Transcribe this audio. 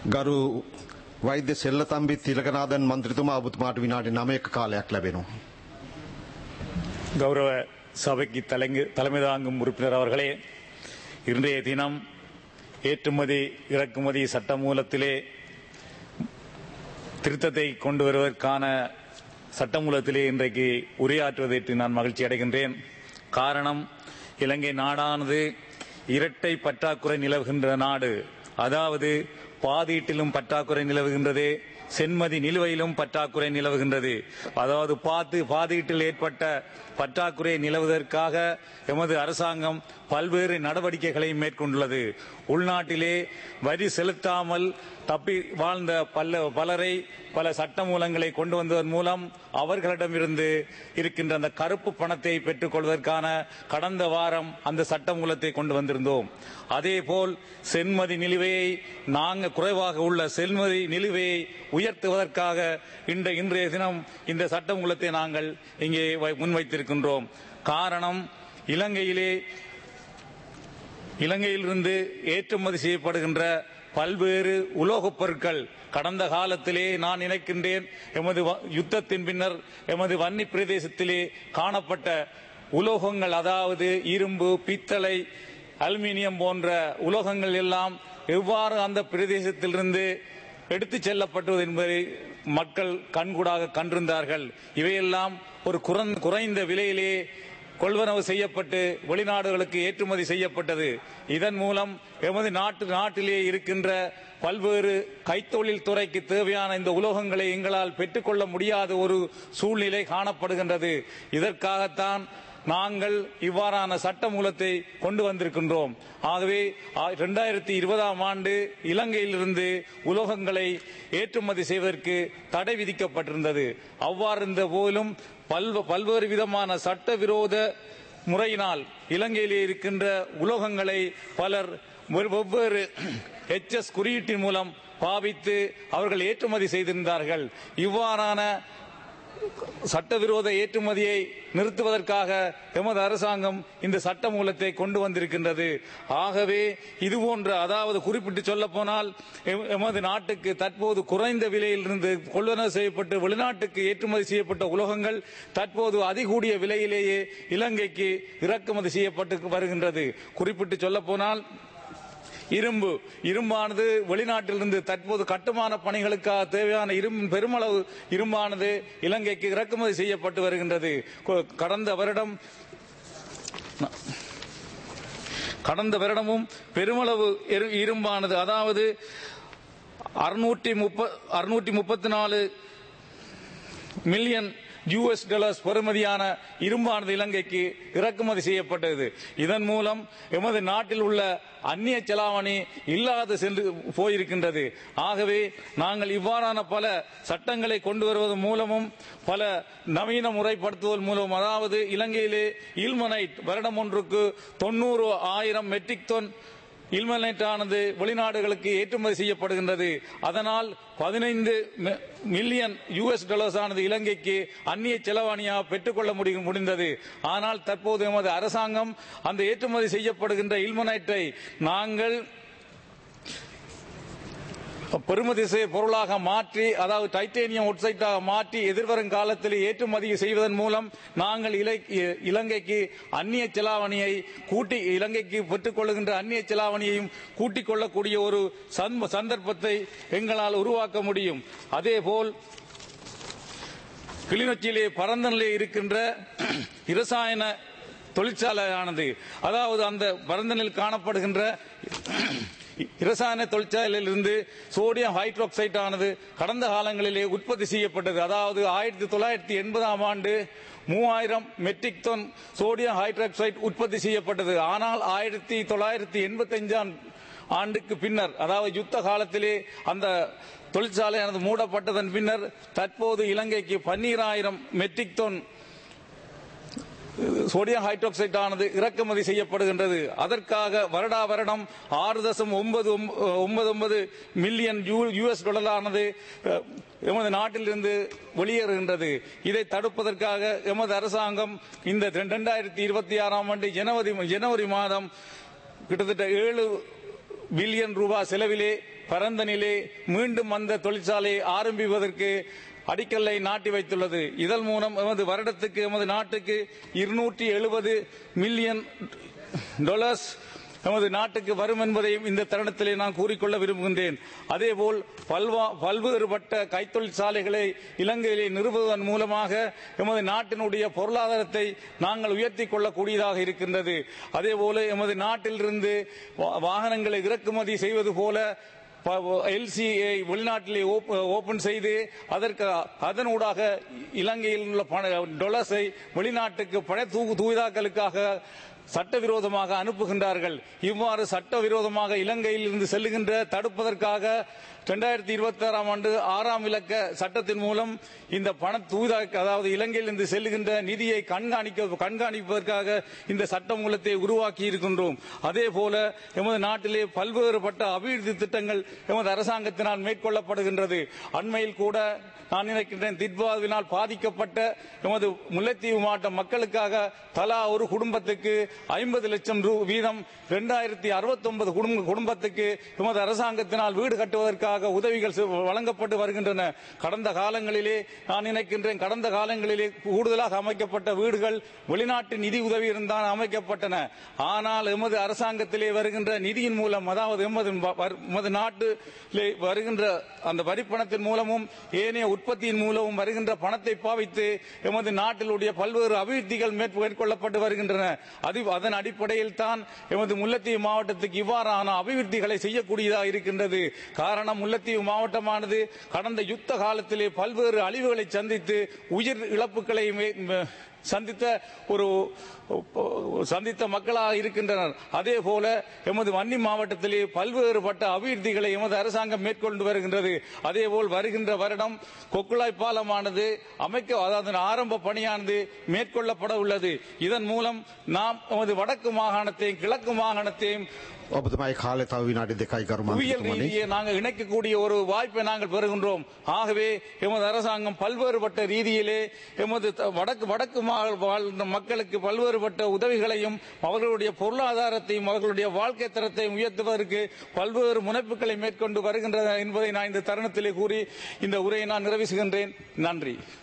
ගරු වෛද්‍ය සෙල්ලතම්බි තිලකනාදන් මන්ත්‍රතුමා ඔබතුමාට විනාඩි 9ක කාලයක් ලැබෙනවා. கௌரவ சபைக்கு தலைங்கு தலைமை தாங்கும் உறுப்பினர் அவர்களே இன்றைய தினம் ஏற்றுமதி இறக்குமதி சட்டமூலத்திலே திருத்தத்தை கொண்டு வருவதற்கான சட்டமூலத்திலே இன்றைக்கு உரையாற்றுவதற்கு நான் மகிழ்ச்சி அடைகின்றேன் காரணம் இலங்கை நாடானது இரட்டை பற்றாக்குறை நிலவுகின்ற நாடு அதாவது பாதீட்டிலும் பற்றாக்குறை நிலவுகின்றது சென்மதி நிலுவையிலும் பற்றாக்குறை நிலவுகின்றது அதாவது பாத்து பாதீட்டில் ஏற்பட்ட பற்றாக்குறை நிலவுவதற்காக எமது அரசாங்கம் பல்வேறு நடவடிக்கைகளை மேற்கொண்டுள்ளது உள்நாட்டிலே வரி செலுத்தாமல் தப்பி வாழ்ந்த பல பலரை பல சட்டமூலங்களை கொண்டு வந்ததன் மூலம் அவர்களிடமிருந்து இருக்கின்ற அந்த கருப்பு பணத்தை பெற்றுக்கொள்வதற்கான கடந்த வாரம் அந்த சட்டமூலத்தை கொண்டு வந்திருந்தோம் அதேபோல் சென்மதி நிலுவையை நாங்கள் குறைவாக உள்ள சென்மதி நிலுவையை உயர்த்துவதற்காக இந்த இன்றைய தினம் இந்த சட்டமூலத்தை நாங்கள் இங்கே வை- முன்வைத்திருக்கின்றோம் காரணம் இலங்கையிலே இலங்கையிலிருந்து ஏற்றுமதி செய்யப்படுகின்ற பல்வேறு உலோகப் பொருட்கள் கடந்த காலத்திலே நான் நினைக்கின்றேன் எமது வ- யுத்தத்தின் பின்னர் எமது வன்னி பிரதேசத்திலே காணப்பட்ட உலோகங்கள் அதாவது இரும்பு பித்தளை அலுமினியம் போன்ற உலோகங்கள் எல்லாம் எவ்வாறு அந்த பிரதேசத்திலிருந்து எடுத்துச் செல்லப்பட்டது என்பதை மக்கள் கண்கூடாக கண்டிருந்தார்கள் இவையெல்லாம் ஒரு குறந்- குறைந்த விலையிலே கொள்வனவு செய்யப்பட்டு வெளிநாடுகளுக்கு ஏற்றுமதி செய்யப்பட்டது இதன் மூலம் எமது நாட்டு நாட்டிலே இருக்கின்ற பல்வேறு கைத்தொழில் துறைக்கு தேவையான இந்த உலோகங்களை எங்களால் பெற்றுக்கொள்ள முடியாத ஒரு சூழ்நிலை காணப்படுகின்றது இதற்காகத்தான் நாங்கள் இவ்வாறான சட்ட மூலத்தை கொண்டு வந்திருக்கின்றோம் ஆகவே இரண்டாயிரத்தி இருபதாம் ஆண்டு இலங்கையிலிருந்து உலோகங்களை ஏற்றுமதி செய்வதற்கு தடை விதிக்கப்பட்டிருந்தது அவ்வாறு இருந்த போதிலும் பல்வ- பல்வேறு விதமான சட்டவிரோத முறையினால் இலங்கையிலே இருக்கின்ற உலோகங்களை பலர் வெவ்- வெவ்வேறு எச்எஸ் குறியீட்டின் மூலம் பாவித்து அவர்கள் ஏற்றுமதி செய்திருந்தார்கள் இவ்வாறான சட்டவிரோத ஏற்றுமதியை நிறுத்துவதற்காக எமது அரசாங்கம் இந்த சட்ட மூலத்தை கொண்டு வந்திருக்கின்றது ஆகவே இது போன்ற அதாவது குறிப்பிட்டு சொல்ல போனால் எமது நாட்டுக்கு தற்போது குறைந்த விலையிலிருந்து கொள்வனவு செய்யப்பட்டு வெளிநாட்டுக்கு ஏற்றுமதி செய்யப்பட்ட உலோகங்கள் தற்போது அதிகூடிய விலையிலேயே இலங்கைக்கு இறக்குமதி செய்யப்பட்டு வருகின்றது குறிப்பிட்டு சொல்ல போனால் இரும்பு இரும்பானது வெளிநாட்டிலிருந்து தற்போது கட்டுமான பணிகளுக்காக தேவையான இரும்பு பெருமளவு இரும்பானது இலங்கைக்கு இறக்குமதி செய்யப்பட்டு வருகின்றது கொ- கடந்த வருடம் கடந்த வருடமும் பெருமளவு இரு- இரும்பானது அதாவது அறுநூற்றி முப்ப அறுநூற்றி முப்பத்தி நாலு மில்லியன் யூஎஸ் டாலர்ஸ் பெறுமதியான இரும்பானது இலங்கைக்கு இறக்குமதி செய்யப்பட்டது இதன் மூலம் எமது நாட்டில் உள்ள அந்நிய செலாவணி இல்லாது சென்று போயிருக்கின்றது ஆகவே நாங்கள் இவ்வாறான பல சட்டங்களை கொண்டு வருவதன் மூலமும் பல நவீன முறைப்படுத்துவதன் மூலம் அதாவது இலங்கையிலே இல்மனைட் வருடம் ஒன்றுக்கு தொண்ணூறு ஆயிரம் மெட்ரிக் டன் இல்மனைட் ஆனது வெளிநாடுகளுக்கு ஏற்றுமதி செய்யப்படுகின்றது அதனால் பதினைந்து மில்லியன் யூஎஸ் டாலர்ஸ் ஆனது இலங்கைக்கு அந்நிய செலவாணியாக பெற்றுக்கொள்ள முடியும் முடிந்தது ஆனால் தற்போது எமது அரசாங்கம் அந்த ஏற்றுமதி செய்யப்படுகின்ற இல்மனைட்டை நாங்கள் பெறுமதி செய்ய பொருளாக மாற்றி அதாவது டைட்டேனியம் ஒட்சைட்டாக மாற்றி எதிர்வரும் காலத்தில் ஏற்றுமதி செய்வதன் மூலம் நாங்கள் இலை- இலங்கைக்கு அந்நிய செலாவணியை கூட்டி இலங்கைக்கு பெற்றுக்கொள்கின்ற அந்நிய செலாவணியையும் கூட்டிக் கொள்ளக்கூடிய ஒரு சந்த- சந்தர்ப்பத்தை எங்களால் உருவாக்க முடியும் அதேபோல் கிளிநொச்சியிலே பரந்தனிலே இருக்கின்ற இரசாயன தொழிற்சாலையானது அதாவது அந்த பரந்தனில் காணப்படுகின்ற இரசாயன தொழிற்சாலையிலிருந்து சோடியம் ஹைட்ரோக்சைட் ஆனது கடந்த காலங்களிலே உற்பத்தி செய்யப்பட்டது அதாவது ஆயிரத்தி தொள்ளாயிரத்தி எண்பதாம் ஆண்டு மூவாயிரம் மெட்ரிக் டன் சோடியம் ஹைட்ரோக்சைட் உற்பத்தி செய்யப்பட்டது ஆனால் ஆயிரத்தி தொள்ளாயிரத்தி எண்பத்தி ஆண்டுக்கு பின்னர் அதாவது யுத்த காலத்திலே அந்த தொழிற்சாலையானது மூடப்பட்டதன் பின்னர் தற்போது இலங்கைக்கு பன்னீராயிரம் மெட்ரிக் டன் சோடியம் ஹைட்ரோக்சைட் ஆனது இறக்குமதி செய்யப்படுகின்றது அதற்காக வருடா வருடம் ஆறு தசம் ஒன்பது ஒம்ப- ஒன்பது ஒன்பது மில்லியன் யூஎஸ் டாலர் ஆனது அஹ், எமது நாட்டிலிருந்து வெளியேறுகின்றது இதை தடுப்பதற்காக எமது அரசாங்கம் இந்த இரண்டாயிரத்தி இருபத்தி ஆறாம் ஆண்டு ஜனவரி ஜனவரி மாதம் கிட்டத்தட்ட ஏழு பில்லியன் ரூபாய் செலவிலே பரந்தனிலே மீண்டும் அந்த தொழிற்சாலையை ஆரம்பிப்பதற்கு அடிக்கல்லை நாட்டி வைத்துள்ளது இதன் மூலம் எமது வருடத்துக்கு எமது நாட்டுக்கு இருநூற்றி எழுபது மில்லியன் டாலர்ஸ் நமது நாட்டுக்கு வரும் என்பதையும் இந்த தருணத்திலே நான் கூறிக்கொள்ள விரும்புகின்றேன் அதேபோல் பல்வா பல்வேறுபட்ட கைத்தொழிற்சாலைகளை இலங்கையிலே நிறுவுவதன் மூலமாக எமது நாட்டினுடைய பொருளாதாரத்தை நாங்கள் உயர்த்தி கொள்ளக்கூடியதாக இருக்கின்றது அதேபோல எமது நாட்டிலிருந்து வா- வாகனங்களை இறக்குமதி செய்வது போல எல்சிஐ வெளிநாட்டிலே ஓப்ப- ஓபன் செய்து அதற்கு அதனூடாக இலங்கையில் உள்ள பண டொலர்ஸை வெளிநாட்டுக்கு பண தூ தூதாக்களுக்காக சட்டவிரோதமாக அனுப்புகின்றார்கள் இவ்வாறு சட்டவிரோதமாக இலங்கையில் இருந்து செல்லுகின்ற தடுப்பதற்காக இரண்டாயிரத்தி இருபத்தி ஆறாம் ஆண்டு ஆறாம் இலக்க சட்டத்தின் மூலம் இந்த பண தூதாக்க அதாவது இலங்கையிலிருந்து செல்லுகின்ற நிதியை கண்காணிக்க கண்காணிப்பதற்காக இந்த சட்ட மூலத்தை உருவாக்கி இருக்கின்றோம் அதே போல எமது நாட்டிலே பல்வேறுபட்ட அபிவிருத்தி திட்டங்கள் எமது அரசாங்கத்தினால் மேற்கொள்ளப்படுகின்றது அண்மையில் கூட நான் நினைக்கின்றேன் திட்வாவினால் பாதிக்கப்பட்ட எமது முல்லைத்தீவு மாவட்ட மக்களுக்காக தலா ஒரு குடும்பத்துக்கு ஐம்பது லட்சம் ரூ வீதம் இரண்டாயிரத்தி அறுபத்தி ஒன்பது குடும்பத்துக்கு எமது அரசாங்கத்தினால் வீடு கட்டுவதற்காக உதவிகள் செ- வழங்கப்பட்டு வருகின்றன கடந்த காலங்களிலே நான் நினைக்கின்றேன் கடந்த காலங்களிலே கூடுதலாக அமைக்கப்பட்ட வீடுகள் வெளிநாட்டு நிதி உதவி இருந்தால் அமைக்கப்பட்டன ஆனால் எமது அரசாங்கத்திலே வருகின்ற நிதியின் மூலம் அதாவது எமது வ- வரு- எமது நாட்டிலே வருகின்ற அந்த வரிப்பணத்தின் மூலமும் ஏனைய உற்பத்தியின் மூலமும் வருகின்ற பணத்தை பாவித்து எமது நாட்டிலுடைய பல்வேறு அபிவிருத்திகள் மேற்- மேற்கொள்ளப்பட்டு வருகின்றன அது அதன் அடிப்படையில் தான் எமது முல்லைத்தீவு மாவட்டத்துக்கு இவ்வாறான அபிவிருத்திகளை செய்யக்கூடியதாக இருக்கின்றது காரணம் முல்லைத்தீவு மாவட்டமானது கடந்த யுத்த காலத்திலே பல்வேறு அழிவுகளை சந்தித்து உயிர் இழப்புகளை மே- மே- சந்தித்த ஒரு சந்தித்த மக்களாக இருக்கின்றனர் அதே போல எமது வன்னி மாவட்டத்திலே பல்வேறுபட்ட அபிவிருத்திகளை எமது அரசாங்கம் மேற்கொண்டு வருகின்றது அதேபோல் வருகின்ற வருடம் கொக்குழாய் பாலமானது அமைக்க அதாவது ஆரம்ப பணியானது மேற்கொள்ளப்பட உள்ளது இதன் மூலம் நாம் எமது வடக்கு மாகாணத்தையும் கிழக்கு மாகாணத்தையும் ඔබතුමයි කාලය තව විනාඩි දෙකයි ගරු புவியியல் මන්ත්‍රතුමනි. ரீதியை நாங்கள் இணைக்கக்கூடிய ஒரு வாய்ப்பை நாங்கள் பெறுகின்றோம் ஆகவே எமது அரசாங்கம் பல்வேறுபட்ட ரீதியிலே எமது த- வடக்கு வடக்கு மா- வாழ்ந்த மக்களுக்கு பல்வேறுபட்ட உதவிகளையும் அவர்களுடைய பொருளாதாரத்தையும் அவர்களுடைய வாழ்க்கை தரத்தையும் உயர்த்துவதற்கு பல்வேறு முனைப்புகளை மேற்கொண்டு வருகின்றன என்பதை நான் இந்த தருணத்திலே கூறி இந்த உரையை நான் நிறைவு செய்கின்றேன் நன்றி